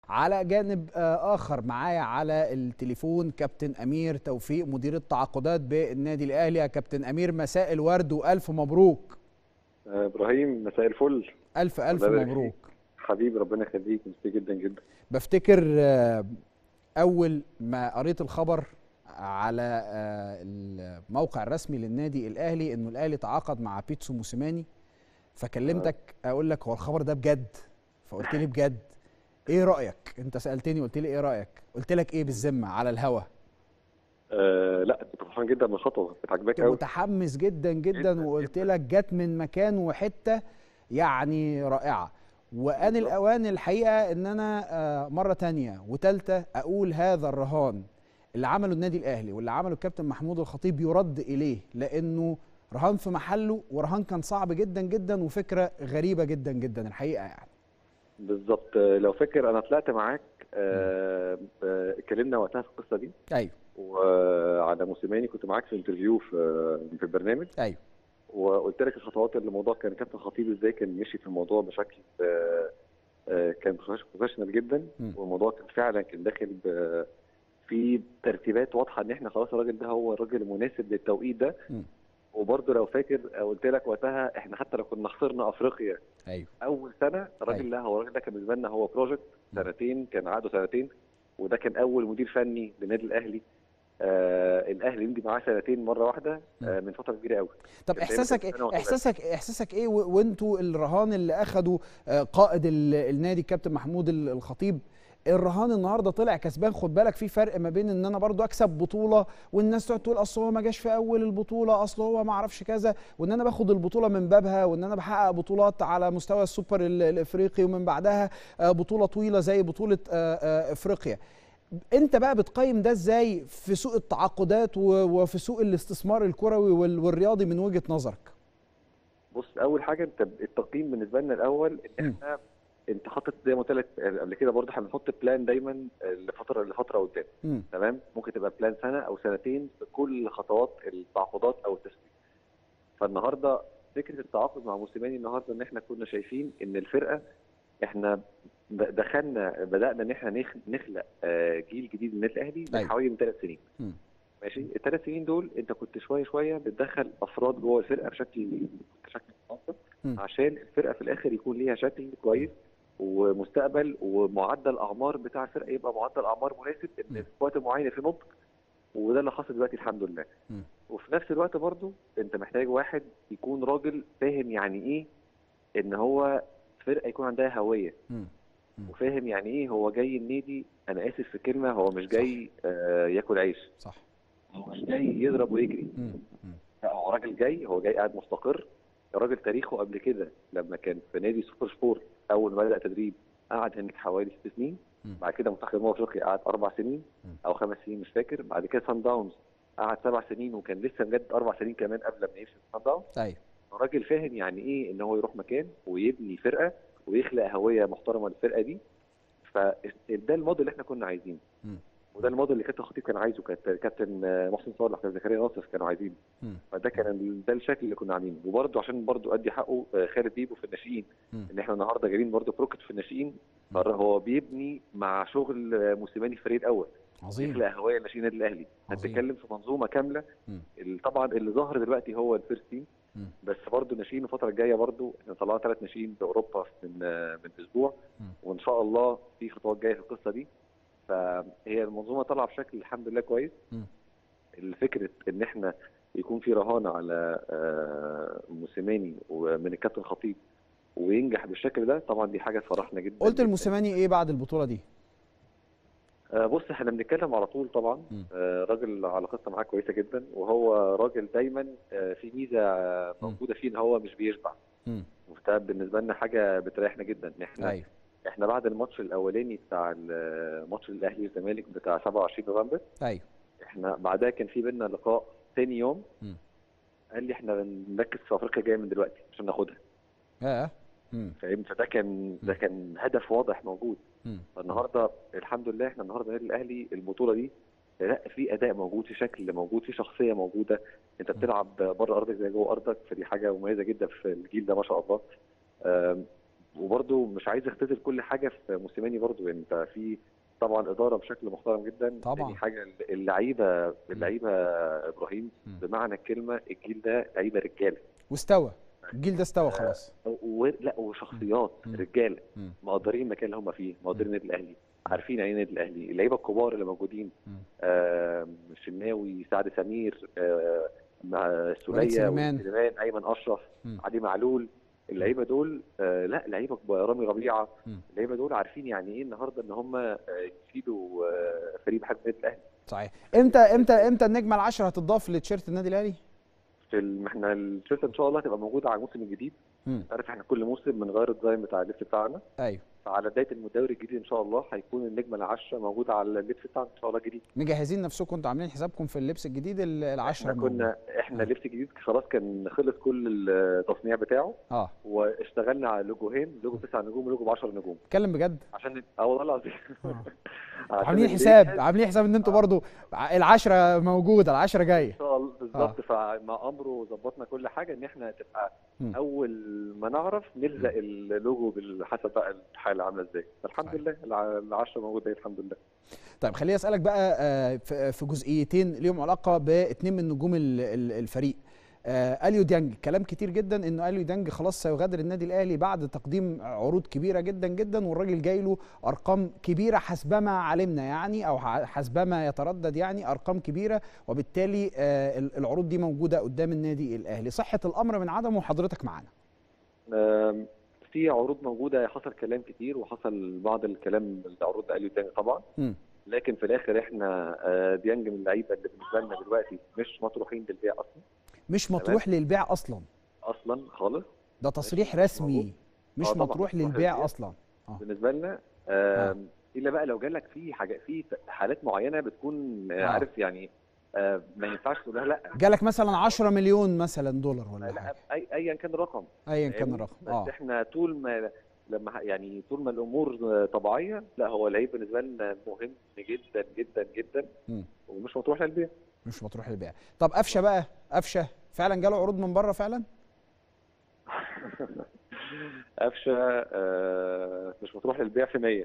على جانب آه، اخر معايا على التليفون كابتن امير توفيق مدير التعاقدات بالنادي الاهلي يا كابتن امير مساء الورد والف مبروك آه، ابراهيم مساء الفل الف الف الله يبارك مبروك حبيبي ربنا يخليك ميرسي جدا جدا بفتكر آه، اول ما قريت الخبر على آه، الموقع الرسمي للنادي الاهلي انه الاهلي تعاقد مع بيتسو موسيماني فكلمتك اقول لك هو الخبر ده بجد فقلت لي بجد ايه رايك انت سالتني قلت لي ايه رايك قلت لك ايه بالذمه على الهوا آه لا كنت فرحان جدا من الخطوه كانت عاجباك كنت قوي متحمس جدا جدا جداً وقلت جداً. لك جت من مكان وحته يعني رائعه وان بالظبط. الاوان الحقيقه ان انا آه، مره تانية وتالتة اقول هذا الرهان اللي عمله النادي الاهلي واللي عمله الكابتن محمود الخطيب يرد اليه لانه رهان في محله ورهان كان صعب جدا جدا وفكره غريبه جدا جدا الحقيقه يعني بالظبط آه، لو فاكر انا طلعت معاك آه، آه، اتكلمنا وقتها في القصه دي ايوه وعلى موسيماني كنت معاك في انترفيو في في البرنامج ايوه وقلت لك الخطوات اللي الموضوع كان كابتن خطيب ازاي كان مشي في الموضوع بشكل آه، آه، كان بروفيشنال جدا مم. والموضوع كان فعلا كان داخل ب- في ترتيبات واضحه ان احنا خلاص الراجل ده هو الراجل المناسب للتوقيت ده مم. وبرضه لو فاكر قلت لك وقتها احنا حتى لو كنا خسرنا افريقيا ايوه اول سنه الراجل أيوة. لا هو الراجل ده كان بالنسبه لنا هو بروجكت مم. سنتين كان عقده سنتين وده كان اول مدير فني للنادي الاهلي آه الاهلي يمضي معاه سنتين مره واحده آه من فتره كبيره قوي طب كان دايماً احساسك كان ايه سنة واحدة. احساسك احساسك ايه و- وانتوا الرهان اللي اخدوا آه، قائد ال- النادي الكابتن محمود ال- الخطيب الرهان النهارده طلع كسبان خد بالك في فرق ما بين ان انا برضو اكسب بطوله والناس تقعد تقول اصل هو ما جاش في اول البطوله اصل هو ما اعرفش كذا وان انا باخد البطوله من بابها وان انا بحقق بطولات على مستوى السوبر ال- الافريقي ومن بعدها آه، بطوله طويله زي بطوله آه، آه، افريقيا انت بقى بتقيم ده ازاي في سوق التعاقدات و- وفي سوق الاستثمار الكروي وال- والرياضي من وجهه نظرك بص اول حاجه انت التقييم بالنسبه لنا الاول ان مم. احنا انت حاطط زي ما قلت لك قبل كده برضه احنا بنحط بلان دايما لفتره لفتره قدام مم. تمام ممكن تبقى بلان سنه او سنتين في كل خطوات التعاقدات او التسويق فالنهارده فكره التعاقد مع موسيماني النهارده ان احنا كنا شايفين ان الفرقه احنا ب- دخلنا بدانا ان احنا نخ- نخلق آه، جيل جديد للنادي الاهلي من أيوة. حوالي من ثلاث سنين مم. ماشي الثلاث سنين دول انت كنت شويه شويه بتدخل افراد جوه الفرقه بشكل بشكل منظم مم. عشان الفرقه في الاخر يكون ليها شكل كويس ومستقبل ومعدل اعمار بتاع الفرقه يبقى معدل اعمار مناسب ان مم. في وقت معين في نضج وده اللي حصل دلوقتي الحمد لله مم. وفي نفس الوقت برضو انت محتاج واحد يكون راجل فاهم يعني ايه ان هو فرقه يكون عندها هويه مم. مم. وفاهم يعني ايه هو جاي النادي انا اسف في الكلمه هو مش جاي آه ياكل عيش صح هو مش جاي يضرب ويجري مم. مم. لا هو راجل جاي هو جاي قاعد مستقر الراجل تاريخه قبل كده لما كان في نادي سوبر سبور اول ما بدا تدريب قعد هناك حوالي ست سنين مم. بعد كده منتخب الامم افريقيا قعد اربع سنين مم. او خمس سنين مش فاكر بعد كده سان داونز قعد سبع سنين وكان لسه مجدد اربع سنين كمان قبل ما يمشي سان داونز ايوه الراجل فاهم يعني ايه ان هو يروح مكان ويبني فرقه ويخلق هويه محترمه للفرقه دي فده الموديل اللي احنا كنا عايزينه مم. وده الموديل اللي كابتن خطيب كان عايزه كانت كابتن آه، محسن صالح كابتن زكريا ناصر كانوا عايزينه مم. فده كان ال- ده الشكل اللي كنا عاملينه وبرده عشان برده ادي حقه آه، خالد بيبو في الناشئين مم. ان احنا النهارده جايبين برده بروكت في الناشئين مم. هو بيبني مع شغل آه، موسيماني في الفريق الاول عظيم يخلق هويه لناشئين النادي الاهلي عظيم. هتتكلم في منظومه كامله مم. ال- طبعا اللي ظهر دلوقتي هو الفيرست تيم مم. بس برضه ناشئين الفتره الجايه برضه احنا طلعنا ثلاث ناشئين باوروبا من آه، من اسبوع مم. وان شاء الله في خطوات جايه في القصه دي فهي المنظومه طالعه بشكل الحمد لله كويس مم. الفكره ان احنا يكون في رهانه على آه، موسيماني ومن الكابتن خطيب وينجح بالشكل ده طبعا دي حاجه تفرحنا جدا قلت جداً. لموسيماني ايه بعد البطوله دي آه، بص احنا بنتكلم على طول طبعا مم. آه، راجل علاقتنا معاه كويسه جدا وهو راجل دايما آه، في ميزه آه، مم. موجوده فيه ان هو مش بيشبع مم. وده بالنسبه لنا حاجه بتريحنا جدا ان احنا ايوه احنا بعد الماتش الاولاني بتاع ال- ماتش الاهلي والزمالك بتاع 27 نوفمبر ايوه احنا بعدها كان في بينا لقاء ثاني يوم مم. قال لي احنا بنركز في افريقيا جايه من دلوقتي عشان ناخدها اه مم. فاهم فده كان ده كان هدف واضح موجود مم. فالنهارده الحمد لله احنا النهارده النادي الاهلي البطوله دي لا في اداء موجود في شكل موجود في شخصيه موجوده انت بتلعب بره ارضك زي جوه ارضك فدي حاجه مميزه جدا في الجيل ده ما شاء الله آم، وبرده مش عايز اختزل كل حاجه في موسيماني برده يعني انت في طبعا اداره بشكل محترم جدا طبعاً. تاني حاجه اللعيبه اللعيبه ابراهيم مم. بمعنى الكلمه الجيل ده لعيبه رجاله واستوى الجيل ده استوى خلاص و... لا وشخصيات مم. رجاله مم. مقدرين المكان اللي هم فيه مقدرين النادي الاهلي عارفين يعني إيه النادي الاهلي اللعيبه الكبار اللي موجودين مم. آه شناوي سعد سمير آه مع سوليه سليمان. سليمان ايمن اشرف مم. علي معلول اللعيبه دول آه لا لعيبه كبار رامي ربيعه مم. اللعيبه دول عارفين يعني ايه النهارده ان هم آه، يفيدوا آه، فريق بحجم النادي الاهلي صحيح امتى امتى امتى النجمه العشرة هتضاف لتيشيرت النادي الاهلي في ال- احنا الشركه ان شاء الله هتبقى موجوده على الموسم الجديد مم. عارف احنا كل موسم بنغير الديزاين بتاع اللبس بتاعنا ايوه فعلى بدايه الدوري الجديد ان شاء الله هيكون النجمه العشره موجوده على اللبس بتاعنا ان شاء الله جديد مجهزين نفسكم انتوا عاملين حسابكم في اللبس الجديد ال- العشرة احنا كنا احنا آه. لبس جديد خلاص كان خلص كل التصنيع بتاعه اه واشتغلنا على لوجوهين لوجو تسع نجوم ولوجو ب 10 نجوم اتكلم بجد عشان اه والله العظيم آه. عشان عاملين اللي حساب يجهز عاملين حساب ان انتوا برضو ع- العشرة موجودة العشرة جاية ان شاء الله بالظبط فمع امره ظبطنا كل حاجه ان احنا تبقى مم. اول ما نعرف نلزق اللوجو بالحسب بقى الحاله عامله ازاي فالحمد صحيح. لله الع- العشره موجوده الحمد لله طيب خليني اسالك بقى آه، في في جزئيتين ليهم علاقه باثنين من نجوم ال- ال- الفريق آه، اليو ديانج كلام كتير جدا انه اليو ديانج خلاص سيغادر النادي الاهلي بعد تقديم عروض كبيره جدا جدا والراجل جاي له ارقام كبيره حسبما علمنا يعني او ح- حسبما يتردد يعني ارقام كبيره وبالتالي آه، ال- العروض دي موجوده قدام النادي الاهلي صحه الامر من عدمه وحضرتك معانا آم، في عروض موجوده حصل كلام كتير وحصل بعض الكلام العروض ده قالوا تاني طبعا مم. لكن في الاخر احنا آه، ديانج من اللعيبه اللي بالنسبه لنا دلوقتي مش مطروحين للبيع اصلا مش مطروح للبيع اصلا اصلا خالص ده تصريح مش رسمي موجود. مش آه طبعاً، مطروح مطروح للبيع للبيع. اصلا بالنسبه لنا آم، الا بقى لو جالك في حاجه في حالات معينه بتكون آه، آه. عارف يعني آه، ما ينفعش تقول لها لا جالك مثلا 10 مليون مثلا دولار ولا لا حاجه اي ايا كان الرقم ايا كان فاهمني؟ الرقم بس اه احنا طول ما لما ح- يعني طول ما الامور آه، طبيعيه لا هو العيب بالنسبه لنا مهم جدا جدا جدا مم. ومش مطروح للبيع مش مطروح للبيع طب قفشه بقى قفشه فعلا جاله عروض من بره فعلا قفشه آه، مش مطروح للبيع في 100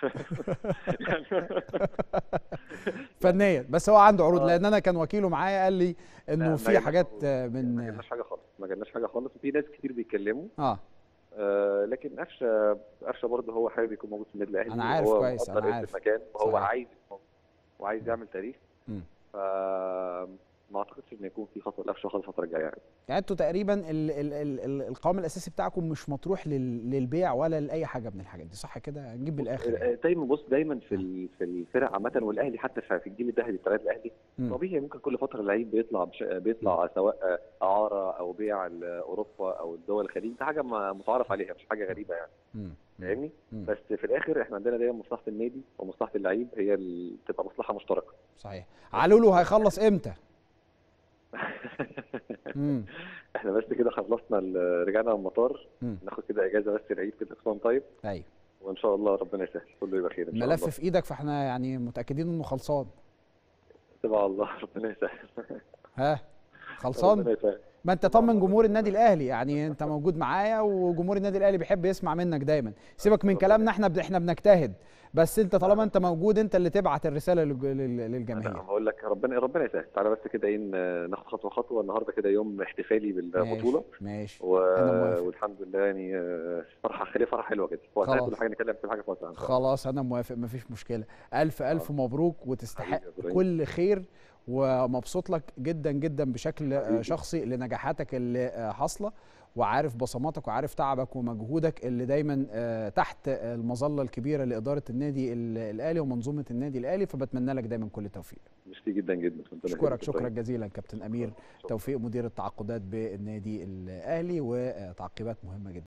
فنيا بس هو عنده عروض آه. لان انا كان وكيله معايا قال لي لا، انه ما في جالناش حاجات عروض. آه، ما من جالناش حاجه خالص ما جالناش حاجه خالص وفي ناس كتير بيتكلموا اه آه لكن قفشه قفشه برضه هو حابب يكون موجود في النادي الاهلي أنا عارف وهو كويس، أنا مقدر اسم عارف. المكان وهو صحيح. عايز يكون موجود وعايز يعمل تاريخ مم. ف ما اعتقدش ان يكون في خطوه لقفشه خالص الفتره الجايه يعني يعني انتوا تقريبا ال ال ال ال القوام الاساسي بتاعكم مش مطروح لل للبيع ولا لاي حاجه من الحاجات دي صح كده نجيب بالاخر يعني. آه، دايما بص دايما في ال- في الفرق عامه والاهلي حتى في في الجيل الذهبي بتاع الاهلي مم. طبيعي ممكن كل فتره لعيب بيطلع بش... بيطلع سواء اعاره او بيع لاوروبا او الدول الخليج ده حاجه ما- متعارف عليها مش حاجه غريبه يعني مم. مم. فاهمني مم. بس في الاخر احنا عندنا دايما مصلحه النادي ومصلحه اللعيب هي ال- تبقى مصلحه مشتركه صحيح علولو هيخلص امتى مم. احنا بس كده خلصنا ال- رجعنا من المطار مم. ناخد كده اجازه بس العيد كده كل طيب ايوه وان شاء الله ربنا يسهل كله يبقى خير ان شاء الملف الله في ايدك فاحنا يعني متاكدين انه خلصان تبع الله ربنا يسهل ها خلصان ربنا يسهل ما انت طمن جمهور النادي الاهلي يعني انت موجود معايا وجمهور النادي الاهلي بيحب يسمع منك دايما سيبك من كلامنا احنا ب... احنا بنجتهد بس انت طالما انت موجود انت اللي تبعت الرساله للج- لل- انا للجماهير هقول لك ربنا ربنا يسهل تعالى بس كده ايه ن- ناخد خطوه خطوه النهارده كده يوم احتفالي بالبطوله ماشي ماشي و... أنا موافق. والحمد لله يعني آه، فرحه خليه فرحه حلوه كده وقتها خلاص. كل حاجه نتكلم في حاجه في وقتها إن شاء الله. خلاص انا موافق مفيش مشكله الف الف مبروك وتستحق حبيبي يا إبراهيم. كل خير ومبسوط لك جدا جدا بشكل آه، حبيبي. شخصي لنجاحاتك اللي آه، حاصله وعارف بصماتك وعارف تعبك ومجهودك اللي دايما آه، تحت المظله الكبيره لاداره النادي ال- الاهلي ومنظومه النادي الاهلي فبتمنى لك دايما كل التوفيق ميرسي جدا جدا ربنا اشكرك يخليك يا شكرا إبراهيم. جزيلا كابتن امير شكراً. توفيق مدير التعاقدات بالنادي الاهلي وتعقيبات مهمه جدا